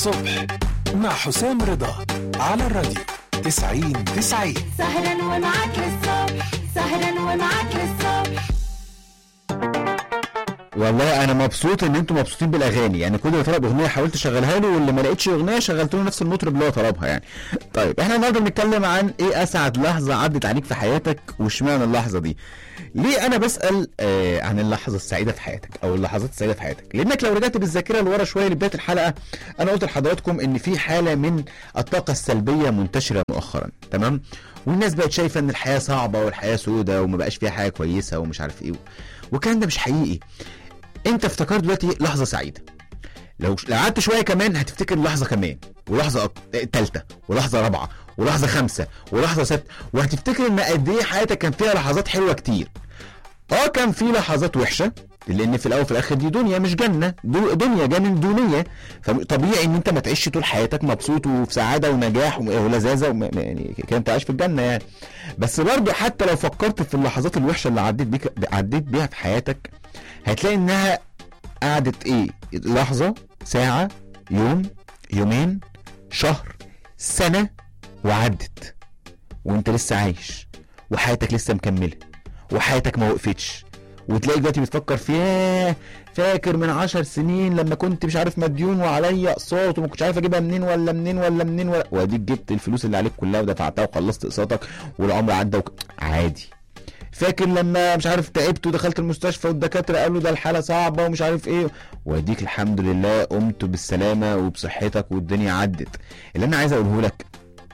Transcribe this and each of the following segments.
الصبح مع حسام رضا على الراديو 90 90 سهرا ومعاك للصبح سهرا ومعاك للصبح والله انا مبسوط ان انتوا مبسوطين بالاغاني يعني كل اللي طلب اغنيه حاولت اشغلها له واللي ما لقيتش اغنيه شغلت له نفس المطرب اللي هو طلبها يعني طيب احنا النهارده بنتكلم عن ايه اسعد لحظه عدت عليك في حياتك واشمعنى اللحظه دي ليه انا بسال آه عن اللحظه السعيده في حياتك او اللحظات السعيده في حياتك لانك لو رجعت بالذاكره لورا شويه لبدايه الحلقه انا قلت لحضراتكم ان في حاله من الطاقه السلبيه منتشره مؤخرا تمام والناس بقت شايفه ان الحياه صعبه والحياه سودة وما بقاش فيها حاجه كويسه ومش عارف ايه والكلام ده مش حقيقي انت افتكرت دلوقتي لحظه سعيده لو لو قعدت شويه كمان هتفتكر لحظه كمان ولحظه أك- تالته ولحظه رابعه ولحظه خمسه ولحظه سته وهتفتكر ان قد ايه حياتك كان فيها لحظات حلوه كتير اه كان في لحظات وحشه لان في الاول وفي الاخر دي دنيا مش جنه دو- دنيا جنه دونيه فطبيعي ان انت ما تعيش طول حياتك مبسوط وفي سعاده ونجاح وم- ولذاذه وم- يعني كده انت عايش في الجنه يعني بس برضه حتى لو فكرت في اللحظات الوحشه اللي عديت بيك عديت بيها في حياتك هتلاقي انها قعدت ايه لحظه ساعه يوم يومين شهر سنه وعدت وانت لسه عايش وحياتك لسه مكمله وحياتك ما وقفتش وتلاقي دلوقتي بتفكر في ياه فاكر من عشر سنين لما كنت مش عارف مديون وعليا اقساط وما كنتش عارف اجيبها منين ولا منين ولا منين ولا واديك جبت الفلوس اللي عليك كلها ودفعتها وخلصت اقساطك والعمر عدى وك... عادي فاكر لما مش عارف تعبت ودخلت المستشفى والدكاتره قالوا ده الحاله صعبه ومش عارف ايه واديك الحمد لله قمت بالسلامه وبصحتك والدنيا عدت اللي انا عايز اقوله لك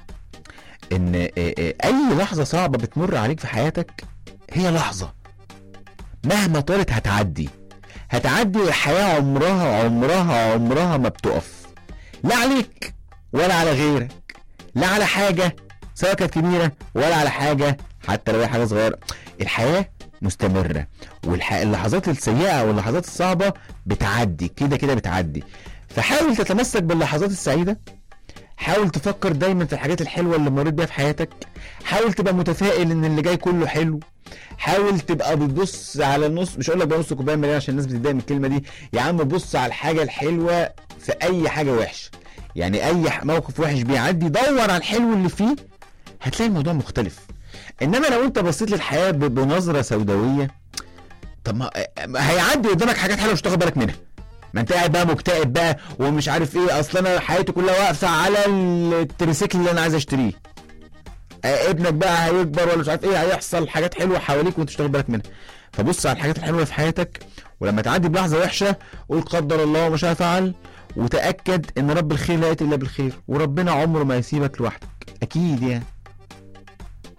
ان آه، آه، اي لحظه صعبه بتمر عليك في حياتك هي لحظه مهما طالت هتعدي هتعدي والحياه عمرها عمرها عمرها ما بتقف لا عليك ولا على غيرك لا على حاجه سواء كانت كبيره ولا على حاجه حتى لو هي حاجه صغيره الحياه مستمره واللحظات السيئه واللحظات الصعبه بتعدي كده كده بتعدي فحاول تتمسك باللحظات السعيده حاول تفكر دايما في الحاجات الحلوه اللي مريت بيها في حياتك حاول تبقى متفائل ان اللي جاي كله حلو حاول تبقى بتبص على النص مش هقول لك بقى نص كوبايه مليان عشان الناس بتتضايق من الكلمه دي يا عم بص على الحاجه الحلوه في اي حاجه وحشه يعني اي ح- موقف وحش بيعدي دور على الحلو اللي فيه هتلاقي الموضوع مختلف انما لو انت بصيت للحياه ب- بنظره سوداويه طب ما ما هيعدي قدامك حاجات حلوه مش تاخد بالك منها ما انت قاعد بقى مكتئب بقى ومش عارف ايه اصل انا حياتي كلها واقفه على التريسيكل اللي انا عايز اشتريه آه، ابنك بقى هيكبر ولا مش عارف ايه هيحصل حاجات حلوه حواليك وانت مش تاخد بالك منها فبص على الحاجات الحلوه في حياتك ولما تعدي بلحظه وحشه قول قدر الله وما شاء فعل وتاكد ان رب الخير لا ياتي الا بالخير وربنا عمره ما يسيبك لوحدك اكيد يعني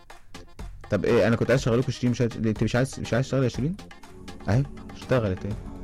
طب ايه انا كنت عايز اشغل لكم شيرين مش عايز انت مش عايز مش عايز تشتغل يا شيرين اهي اشتغلت ايه